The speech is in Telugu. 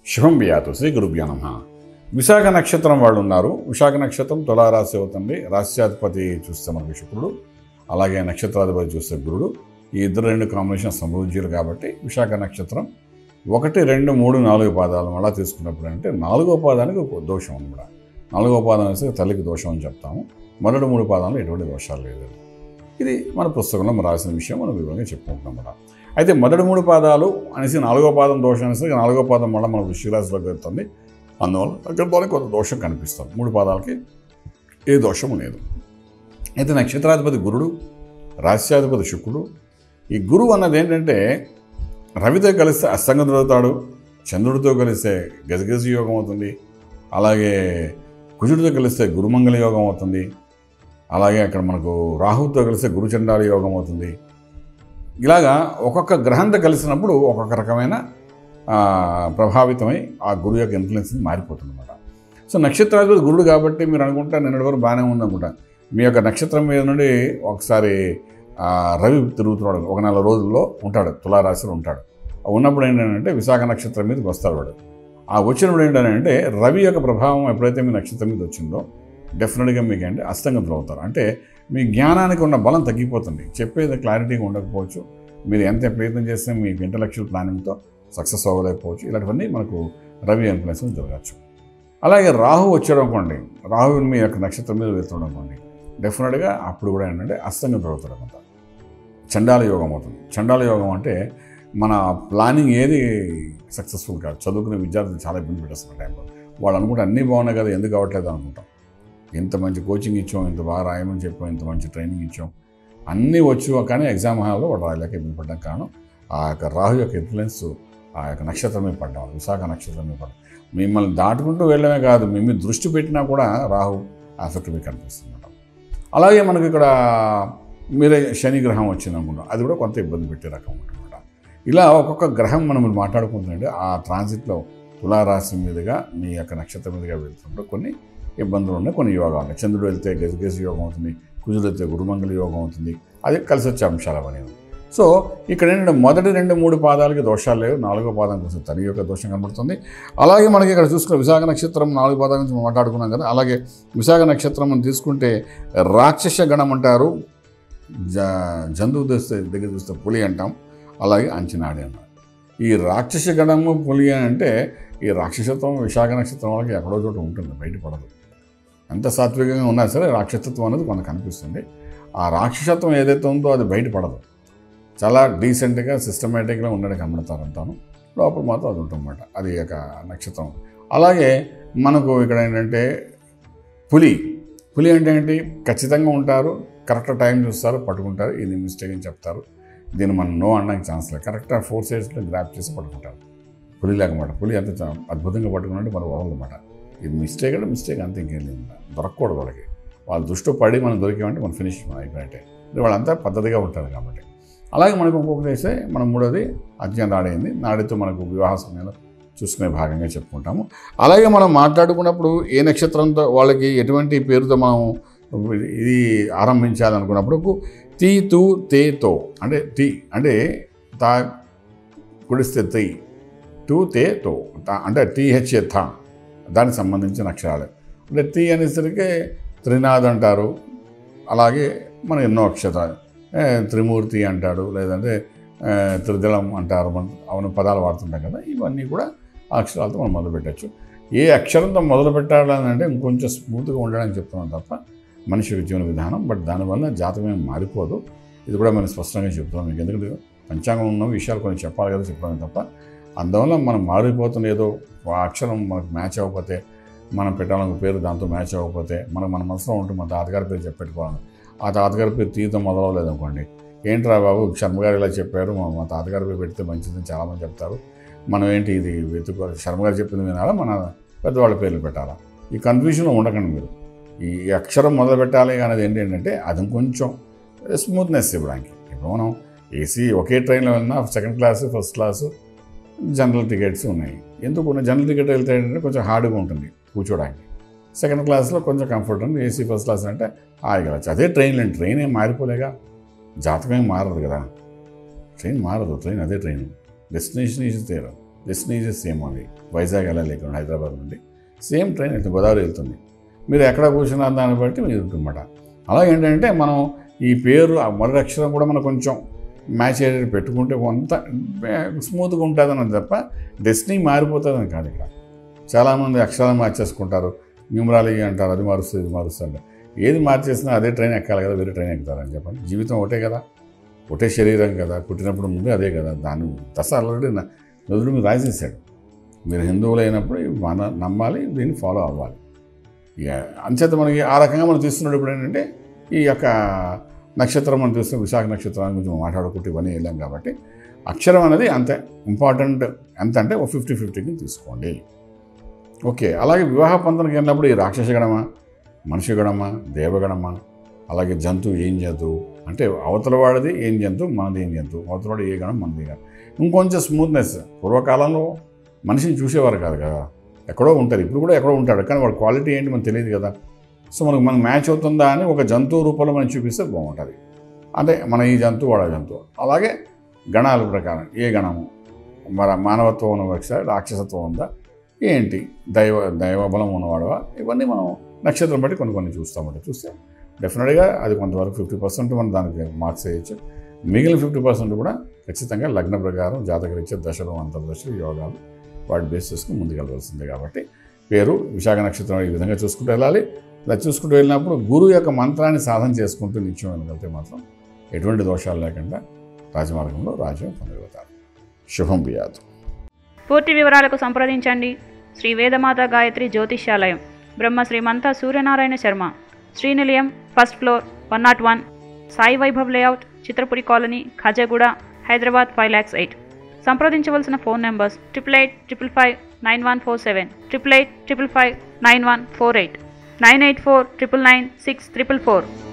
శుభం బియాతు శ్రీ గురుభ్యో నమ విశాఖ నక్షత్రం వాళ్ళు ఉన్నారు విశాఖ నక్షత్రం తులారాశి అవుతుంది రాశ్యాధిపతి చూస్తే మనకి శుక్రుడు అలాగే నక్షత్రాధిపతి చూస్తే గురుడు ఈ ఇద్దరు రెండు కాంబినేషన్ సమృద్ధిలు కాబట్టి విశాఖ నక్షత్రం ఒకటి రెండు మూడు నాలుగు పాదాలు మళ్ళా తీసుకున్నప్పుడు అంటే నాలుగో పాదానికి ఒక దోషం అనమాట నాలుగో పాదం వేస్తే తల్లికి దోషం అని చెప్తాము మొదటి మూడు పాదాలు ఎటువంటి దోషాలు లేదు ఇది మన పుస్తకంలో మనం రాసిన విషయం మనం వివరంగా చెప్పుకుంటున్నాం మనం అయితే మొదటి మూడు పాదాలు అనేసి నాలుగో పాదం దోషం అనేసి నాలుగో పాదం మళ్ళీ మన వృష్టిరాశిలోకి వెళ్తుంది అందువల్ల దగ్గరలోనే కొంత దోషం కనిపిస్తుంది మూడు పాదాలకి ఏ దోషము లేదు అయితే నక్షత్రాధిపతి గురుడు రాశ్యాధిపతి శుక్రుడు ఈ గురువు అన్నది ఏంటంటే రవితో కలిస్తే అస్తంగం చదువుతాడు చంద్రుడితో కలిస్తే గజగజ యోగం అవుతుంది అలాగే కుజుడితో కలిస్తే గురుమంగళ యోగం అవుతుంది అలాగే అక్కడ మనకు రాహుతో కలిస్తే గురుచండాల యోగం అవుతుంది ఇలాగా ఒక్కొక్క గ్రహంతో కలిసినప్పుడు ఒక్కొక్క రకమైన ఆ, ప్రభావితమై ఆ గురువు యొక్క ఇన్ఫ్లుయెన్స్ మారిపోతుంది అనమాట సో నక్షత్రాధిపతి గురుడు కాబట్టి మీరు అనుకుంటా నిన్నటి వరకు బాగానే ఉందనుకుంటా మీ యొక్క నక్షత్రం మీద నుండి ఒకసారి ఆ, రవి తిరుగుతున్నాడు ఒక నెల రోజుల్లో ఉంటాడు తులారాశిలో ఉంటాడు ఉన్నప్పుడు ఏంటంటే విశాఖ నక్షత్రం మీదకి వస్తాడు వాడు ఆ వచ్చినప్పుడు ఏంటంటే రవి యొక్క ప్రభావం ఎప్పుడైతే మీ నక్షత్రం మీద వచ్చిందో డెఫినెట్గా మీకు అంటే అస్తంగతులు అవుతారు అంటే మీ జ్ఞానానికి ఉన్న బలం తగ్గిపోతుంది చెప్పేది క్లారిటీగా ఉండకపోవచ్చు మీరు ఎంత ప్రయత్నం చేస్తే మీ ఇంటలెక్చువల్ ప్లానింగ్తో సక్సెస్ అవ్వలేకపోవచ్చు ఇలాంటివన్నీ మనకు రవి ఇన్ఫ్లుయెన్స్ జరగచ్చు అలాగే రాహు వచ్చాడు అనుకోండి రాహు మీ యొక్క నక్షత్రం మీద వెళ్తున్నాడు అనుకోండి డెఫినెట్గా అప్పుడు కూడా ఏంటంటే అస్తంగతులు అవుతాడు అనమాట చండాల యోగం అవుతుంది చండాల యోగం అంటే మన ప్లానింగ్ ఏది సక్సెస్ఫుల్ కాదు చదువుకునే విద్యార్థులు చాలా ఇబ్బంది పెట్టేస్తున్న టైంలో వాళ్ళు అనుకుంటే అన్నీ బాగున్నాయి కదా ఎందుకు అవ్వట్లేదు అనుకుంటాం ఇంత మంచి కోచింగ్ ఇచ్చాం ఇంత బాగా రాయమని చెప్పాం ఇంత మంచి ట్రైనింగ్ ఇచ్చాం అన్నీ వచ్చు కానీ ఎగ్జామ్ హాల్లో వాడు రాయలేక ఇబ్బంది పడ్డం కారణం ఆ యొక్క రాహు యొక్క ఇన్ఫ్లుయెన్స్ ఆ యొక్క నక్షత్రం మీద పడ్డాం విశాఖ నక్షత్రం మీద పడ్డాం మిమ్మల్ని దాటుకుంటూ వెళ్ళడమే కాదు మీ మీద దృష్టి పెట్టినా కూడా రాహు ఎఫెక్ట్ మీకు కనిపిస్తుంది అన్నమాట అలాగే మనకి ఇక్కడ మీరే శని గ్రహం వచ్చింది అనుకుంటాం అది కూడా కొంత ఇబ్బంది పెట్టే రకం ఉంటుందన్నమాట ఇలా ఒక్కొక్క గ్రహం మనం మాట్లాడుకుంటుంటే ఆ ట్రాన్సిట్లో తులారాశి మీదుగా మీ యొక్క నక్షత్రం మీదుగా వెళ్తున్నప్పుడు కొన్ని ఇబ్బందులు ఉన్నాయి కొన్ని యోగాలు ఉన్నాయి చంద్రుడు వెళ్తే గజగజ యోగం అవుతుంది కుజుడు వెళ్తే గురుమంగళ యోగం అవుతుంది అది కలిసి వచ్చే అంశాలు అవన్నీ సో ఇక్కడ ఏంటంటే మొదటి రెండు మూడు పాదాలకి దోషాలు లేవు నాలుగో పాదం కోసం తని యొక్క దోషం కనబడుతుంది అలాగే మనకి ఇక్కడ చూసుకున్న విశాఖ నక్షత్రం నాలుగు పాదాల నుంచి మనం మాట్లాడుకున్నాం కదా అలాగే విశాఖ నక్షత్రం మనం తీసుకుంటే రాక్షస గణం అంటారు జ జంతువు చూస్తే దగ్గర చూస్తే పులి అంటాం అలాగే అంచనాడి అన్నారు ఈ రాక్షస గణము పులి అని అంటే ఈ రాక్షసత్వం విశాఖ నక్షత్రం వాళ్ళకి ఎక్కడో చోట ఉంటుంది బయటపడదు ఎంత సాత్వికంగా ఉన్నా సరే రాక్షసత్వం అనేది కొంత కనిపిస్తుంది ఆ రాక్షసత్వం ఏదైతే ఉందో అది బయటపడదు చాలా డీసెంట్గా సిస్టమేటిక్గా ఉండడానికి కనబడతారంటాను లోపల మాత్రం అది ఉంటుందన్నమాట అది ఒక నక్షత్రం అలాగే మనకు ఇక్కడ ఏంటంటే పులి పులి అంటే ఏంటి ఖచ్చితంగా ఉంటారు కరెక్ట్ టైం చూస్తారు పట్టుకుంటారు ఇది మిస్టేక్ అని చెప్తారు దీన్ని మనం నో అనడానికి ఛాన్స్ లేదు కరెక్ట్గా ఫోర్ సైడ్స్లో గ్రాప్ చేసి పట్టుకుంటారు పులి లేకమాట పులి అంత చా- అద్భుతంగా పట్టుకున్నట్టు మనకు వదలమాట ఇది మిస్టేక్ అంటే మిస్టేక్ అంత ఇంకేం లేదు దొరకకూడదు వాళ్ళకి వాళ్ళ దృష్టి పడి మనం దొరికామంటే మనం ఫినిష్ మనం అయిపోయినట్టే వాళ్ళంతా పద్ధతిగా ఉంటారు కాబట్టి అలాగే మనకు ఇంకొకటి వేస్తే మనం మూడోది అజ్ఞాన నాడైంది నాడితో మనకు వివాహ సమయంలో చూసుకునే భాగంగా చెప్పుకుంటాము అలాగే మనం మాట్లాడుకున్నప్పుడు ఏ నక్షత్రంతో వాళ్ళకి ఎటువంటి పేరుతో మనం ఇది ఆరంభించాలనుకున్నప్పుడు తీ తూ తే తో అంటే టీ అంటే తా కుడిస్తే తీ టూ తే తో తా అంటే టీహెచ్ఏ థా దానికి సంబంధించిన అక్షరాలు అంటే టీ అనేసరికి త్రినాథ్ అంటారు అలాగే మన ఎన్నో అక్షరాలు ఏ, త్రిమూర్తి అంటాడు లేదంటే ఏ, త్రిదళం అంటారు మనం అవన్నీ పదాలు వాడుతుంటాం కదా ఇవన్నీ కూడా ఆ అక్షరాలతో మనం మొదలు పెట్టచ్చు ఏ అక్షరంతో మొదలు పెట్టాలని అంటే ఇంకొంచెం స్మూత్గా ఉండడానికి చెప్తున్నాం తప్ప మనిషి యొక్క జీవన విధానం బట్ దానివల్ల జాతకం ఏం మారిపోదు ఇది కూడా మనం స్పష్టంగా చెప్తున్నాం మీకు ఎందుకంటే పంచాంగం ఉన్న విషయాలు కొన్ని చెప్పాలి కదా చెప్పడం తప్ప అందువల్ల మనం మారిపోతున్న ఏదో ఆ అక్షరం మనకు మ్యాచ్ అవ్వకపోతే మనం పెట్టాలనుకున్న పేరు దాంతో మ్యాచ్ అవ్వకపోతే మనం మన మనసులో ఉంటే మన తాతగారి పేరు చెప్పెట్టుకోవాలి ఆ తాతగారి పేరు తీతో మొదలవలేదు అనుకోండి ఏంట్రా బాబు శర్మ గారు ఇలా చెప్పారు మా మా తాతగారి పేరు పెడితే మంచిదని చాలామంది చెప్తారు మనం ఏంటి ఇది వెతుకో శర్మ గారు చెప్పింది వినాలా మన పెద్దవాళ్ళ పేర్లు పెట్టాలా ఈ కన్ఫ్యూజన్లో ఉండకండి మీరు ఈ అక్షరం మొదలు పెట్టాలి అనేది ఏంటి ఏంటంటే అది కొంచెం స్మూత్నెస్ ఇవ్వడానికి ఇప్పుడు మనం ఏసీ ఒకే ట్రైన్లో వెళ్ళినా second class first class general tickets ఉన్నాయి ఎందుకు ఉన్న జనరల్ టికెట్ వెళ్తే ఏంటంటే కొంచెం హార్డ్గా ఉంటుంది కూర్చోడానికి సెకండ్ క్లాస్లో కొంచెం కంఫర్ట్ ఉంది ఏసీ ఫస్ట్ క్లాస్ అంటే హాయిగా వెళ్ళచ్చు అదే ట్రైన్ లేండి ట్రైన్ ఏం మారిపోలేగా జాతకం ఏం మారదు కదా ట్రైన్ మారదు ట్రైన్ అదే train destination is their destiny same అది వైజాగ్ వెళ్ళాలి ఇక్కడ హైదరాబాద్ నుండి సేమ్ ట్రైన్ వెళ్తుంది గోదావరి వెళ్తుంది మీరు ఎక్కడ కూర్చున్న దాన్ని బట్టి మీరు ఉంటుందన్నమాట అలాగే ఏంటంటే మనం ఈ పేరు ఆ మొదటి అక్షరం కూడా మనం కొంచెం మ్యాచ్ అయ్యేటట్టు పెట్టుకుంటే కొంత స్మూత్గా ఉంటుందని తప్ప డెస్టినీ మారిపోతుందని కాదు ఇక్కడ చాలామంది అక్షరాలు మార్చేసుకుంటారు న్యూమరాలజీ అంటారు అది మారుస్తుంది ఇది మారుస్తుంది అంటారు. ఏది మార్చేసినా అదే ట్రైన్ ఎక్కాలి కదా వేరే ట్రైన్ ఎక్కుతారని చెప్పండి జీవితం ఒకటే కదా ఒకటే శరీరం కదా పుట్టినప్పుడు ముందు అదే కదా దాన్ని దశ ఆల్రెడీ నదులు మీరు రాసేసాడు మీరు హిందువులు అయినప్పుడు ఇవి మన నమ్మాలి దీన్ని ఫాలో అవ్వాలి ఇక అంచేత మనకి ఆ రకంగా మనం తీసుకున్నప్పుడు ఏంటంటే ఈ యొక్క నక్షత్రం మనం చూస్తే విశాఖ నక్షత్రాన్ని గురించి మనం మాట్లాడుకుంటూ ఇవన్నీ వెళ్ళాం కాబట్టి అక్షరం అనేది అంత ఇంపార్టెంట్ ఎంత అంటే ఒక ఫిఫ్టీ ఫిఫ్టీకి తీసుకోండి ఓకే అలాగే వివాహ పంతనకి వెళ్ళినప్పుడు ఈ రాక్షస గణమా మనిషి గణమా దేవగణమా అలాగే జంతువు ఏం జంతువు అంటే అవతల వాడిది ఏం జంతువు మనది ఏం జంతువు అవతల వాడు ఏ గణం మనది ఏ గణం ఇంకొంచెం స్మూత్నెస్ పూర్వకాలంలో మనిషిని చూసేవారు కాదు కదా ఎక్కడో ఉంటారు ఇప్పుడు కూడా ఎక్కడో ఉంటాడు కానీ వాడి క్వాలిటీ ఏంటి మనకు తెలియదు కదా సో మనకు మనకు మ్యాచ్ అవుతుందా అని ఒక జంతువు రూపంలో మనం చూపిస్తే బాగుంటుంది అంటే మన ఈ జంతువు వాడ జంతువు అలాగే గణాల ప్రకారం ఏ గణము మన మానవత్వం ఉన్న వ్యక్తి రాక్షసత్వం ఉందా ఏంటి దైవ దైవ బలం ఉన్నవాడవా ఇవన్నీ మనం నక్షత్రం బట్టి కొన్ని కొన్ని చూస్తామంటే చూస్తే డెఫినెట్గా అది కొంతవరకు ఫిఫ్టీ పర్సెంట్ మనం దానికి మార్క్స్ వేయచ్చు మిగిలిన ఫిఫ్టీ పర్సెంట్ కూడా ఖచ్చితంగా లగ్న ప్రకారం జాతకరీత్యా దశలు అంతర్దశలు యోగాలు వాటి బేస్ చేసుకుని ముందుకెళ్ళవలసిందే కాబట్టి పేరు విశాఖ నక్షత్రం ఈ విధంగా చూసుకుంటూ వెళ్ళాలి ఇలా చూసుకుంటూ వెళ్ళినప్పుడు గురువు యొక్క మంత్రాన్ని సాధన చేసుకుంటూ నిత్యం వెళ్ళగలిగితే మాత్రం ఎటువంటి దోషాలు లేకుండా రాజమార్గంలో రాజ్యం పొందగలుగుతారు శుభం బియాదు పూర్తి వివరాలకు సంప్రదించండి Shri Vedamata Gayatri Jyotishyalayam Brahma Srimantha Suryanarayana Sharma Srinilayam first floor one nought one Sai Vaibhav layout Chitrapuri colony Khajaguda Hyderabad five lakhs eight సంప్రదించవలసిన phone numbers triple eight triple five nine one four seven triple eight triple five nine one four eight nine eight four triple nine six triple four